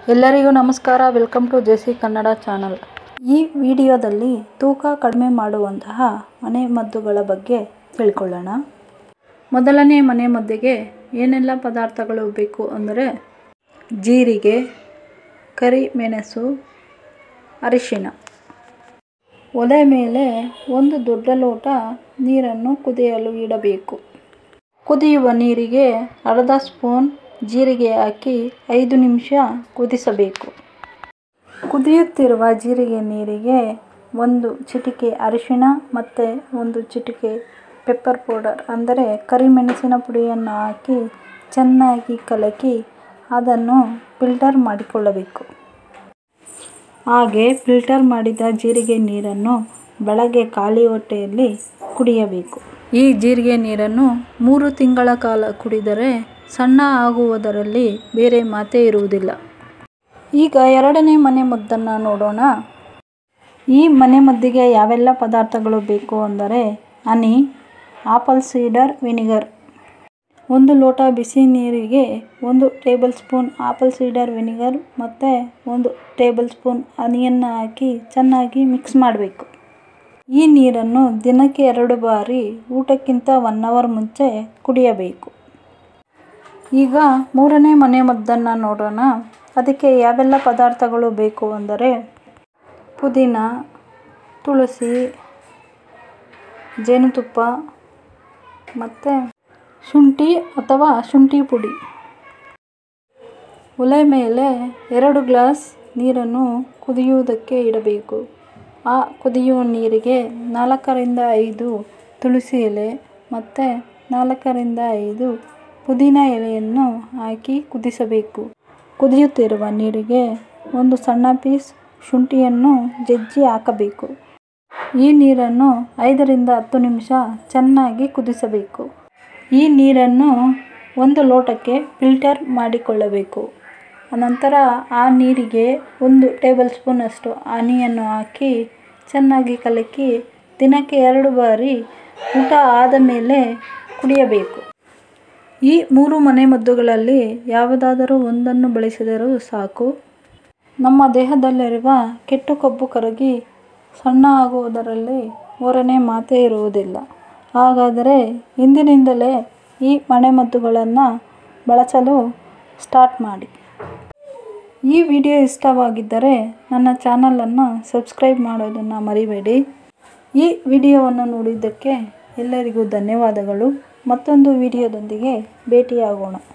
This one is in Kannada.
ಎಲ್ಲರಿಗೂ ನಮಸ್ಕಾರ welcome to JC Kannada channel ಈ ವಿಡಿಯೋದಲ್ಲಿ ತೂಕ ಕಡಿಮೆ ಮಾಡುವಂತಹ ಮನೆ ಮದ್ದುಗಳ ಬಗ್ಗೆ ತಿಳ್ಕೊಳ್ಳೋಣ ಮೊದಲನೇ ಮನೆ ಮದ್ದಿಗೆ ಏನೆಲ್ಲ ಪದಾರ್ಥಗಳು ಬೇಕು ಅಂದರೆ ಜೀರಿಗೆ ಕರಿಮೆಣಸು ಅರಿಶಿಣ ಒಲೆ ಮೇಲೆ ಒಂದು ದೊಡ್ಡ ಲೋಟ ನೀರನ್ನು ಕುದಿಯಲು ಇಡಬೇಕು ಕುದಿಯುವ ನೀರಿಗೆ ಅರ್ಧ ಸ್ಪೂನ್ ಜೀರಿಗೆ ಹಾಕಿ ಐದು ನಿಮಿಷ ಕುದಿಸಬೇಕು ಕುದಿಯುತ್ತಿರುವ ಜೀರಿಗೆ ನೀರಿಗೆ ಒಂದು ಚಿಟಿಕೆ ಅರಿಶಿಣ ಮತ್ತು ಒಂದು ಚಿಟಿಕೆ ಪೆಪ್ಪರ್ ಪೌಡರ್ ಅಂದರೆ ಕರಿಮೆಣಸಿನ ಪುಡಿಯನ್ನು ಹಾಕಿ ಚೆನ್ನಾಗಿ ಕಲಕಿ ಅದನ್ನು ಫಿಲ್ಟರ್ ಮಾಡಿಕೊಳ್ಳಬೇಕು ಹಾಗೆ ಫಿಲ್ಟರ್ ಮಾಡಿದ ಜೀರಿಗೆ ನೀರನ್ನು ಬೆಳಗ್ಗೆ ಖಾಲಿ ಹೊಟ್ಟೆಯಲ್ಲಿ ಕುಡಿಯಬೇಕು ಈ ಜೀರಿಗೆ ನೀರನ್ನು ಮೂರು ತಿಂಗಳ ಕಾಲ ಕುಡಿದರೆ ಸಣ್ಣ ಆಗುವುದರಲ್ಲಿ ಬೇರೆ ಮಾತೇ ಇರುವುದಿಲ್ಲ ಈಗ ಎರಡನೇ ಮನೆ ಮದ್ದನ್ನು ನೋಡೋಣ ಈ ಮನೆ ಮದ್ದಿಗೆ ಯಾವೆಲ್ಲ ಪದಾರ್ಥಗಳು ಬೇಕು ಅಂದರೆ ಹನಿ ಆಪಲ್ ಸೀಡರ್ ವಿನಿಗರ್ ಒಂದು ಲೋಟ ಬಿಸಿ ನೀರಿಗೆ ಒಂದು table spoon apple cider vinegar ಮತ್ತು ಒಂದು ಟೇಬಲ್ ಸ್ಪೂನ್ ಹನಿಯನ್ನು ಹಾಕಿ ಚೆನ್ನಾಗಿ ಮಿಕ್ಸ್ ಮಾಡಬೇಕು ಈ ನೀರನ್ನು ದಿನಕ್ಕೆ ಎರಡು ಬಾರಿ ಊಟಕ್ಕಿಂತ ಒನ್ ಅವರ್ ಮುಂಚೆ ಕುಡಿಯಬೇಕು ಈಗ ಮೂರನೇ ಮನೆ ಮದ್ದನ್ನು ನೋಡೋಣ ಅದಕ್ಕೆ ಯಾವೆಲ್ಲ ಪದಾರ್ಥಗಳು ಬೇಕು ಅಂದರೆ ಪುದೀನ ತುಳಸಿ ಜೇನುತುಪ್ಪ ಮತ್ತು ಶುಂಠಿ ಅಥವಾ ಶುಂಠಿ ಪುಡಿ ಒಲೆ ಮೇಲೆ ಎರಡು ಗ್ಲಾಸ್ ನೀರನ್ನು ಕುದಿಯುವುದಕ್ಕೆ ಇಡಬೇಕು ಆ ಕುದಿಯುವ ನೀರಿಗೆ ನಾಲ್ಕರಿಂದ ಐದು ತುಳಸಿ ಎಲೆ ಮತ್ತು ನಾಲ್ಕರಿಂದ ಐದು ಪುದೀನ ಎಲೆಯನ್ನು ಹಾಕಿ ಕುದಿಸಬೇಕು ಕುದಿಯುತ್ತಿರುವ ನೀರಿಗೆ ಒಂದು ಸಣ್ಣ ಪೀಸ್ ಶುಂಠಿಯನ್ನು ಜಜ್ಜಿ ಹಾಕಬೇಕು ಈ ನೀರನ್ನು ಐದರಿಂದ ಹತ್ತು ನಿಮಿಷ ಚೆನ್ನಾಗಿ ಕುದಿಸಬೇಕು ಈ ನೀರನ್ನು ಒಂದು ಲೋಟಕ್ಕೆ ಫಿಲ್ಟರ್ ಮಾಡಿಕೊಳ್ಳಬೇಕು ಅನಂತರ ಆ ನೀರಿಗೆ ಒಂದು ಟೇಬಲ್ ಸ್ಪೂನಷ್ಟು ಹನಿಯನ್ನು ಹಾಕಿ ಚೆನ್ನಾಗಿ ಕಲಕಿ ದಿನಕ್ಕೆ ಎರಡು ಬಾರಿ ಊಟ ಆದ ಮೇಲೆ ಕುಡಿಯಬೇಕು ಈ ಮೂರು ಮನೆಮದ್ದುಗಳಲ್ಲಿ ಯಾವುದಾದರೂ ಒಂದನ್ನು ಬಳಸಿದರೂ ಸಾಕು ನಮ್ಮ ದೇಹದಲ್ಲಿರುವ ಕೆಟ್ಟು ಕೊಬ್ಬು ಕರಗಿ ಸಣ್ಣ ಆಗುವುದರಲ್ಲಿ ಮೂರನೇ ಮಾತೇ ಇರುವುದಿಲ್ಲ ಹಾಗಾದರೆ ಇಂದಿನಿಂದಲೇ ಈ ಮನೆಮದ್ದುಗಳನ್ನು ಬಳಸಲು ಸ್ಟಾರ್ಟ್ ಮಾಡಿ ಈ ವಿಡಿಯೋ ಇಷ್ಟವಾಗಿದ್ದರೆ ನನ್ನ ಚಾನಲನ್ನು ಸಬ್ಸ್ಕ್ರೈಬ್ ಮಾಡೋದನ್ನು ಮರಿಬೇಡಿ ಈ ವಿಡಿಯೋವನ್ನು ನೋಡಿದ್ದಕ್ಕೆ ಎಲ್ಲರಿಗೂ ಧನ್ಯವಾದಗಳು ಮತ್ತೊಂದು ವಿಡಿಯೋದೊಂದಿಗೆ ಭೇಟಿಯಾಗೋಣ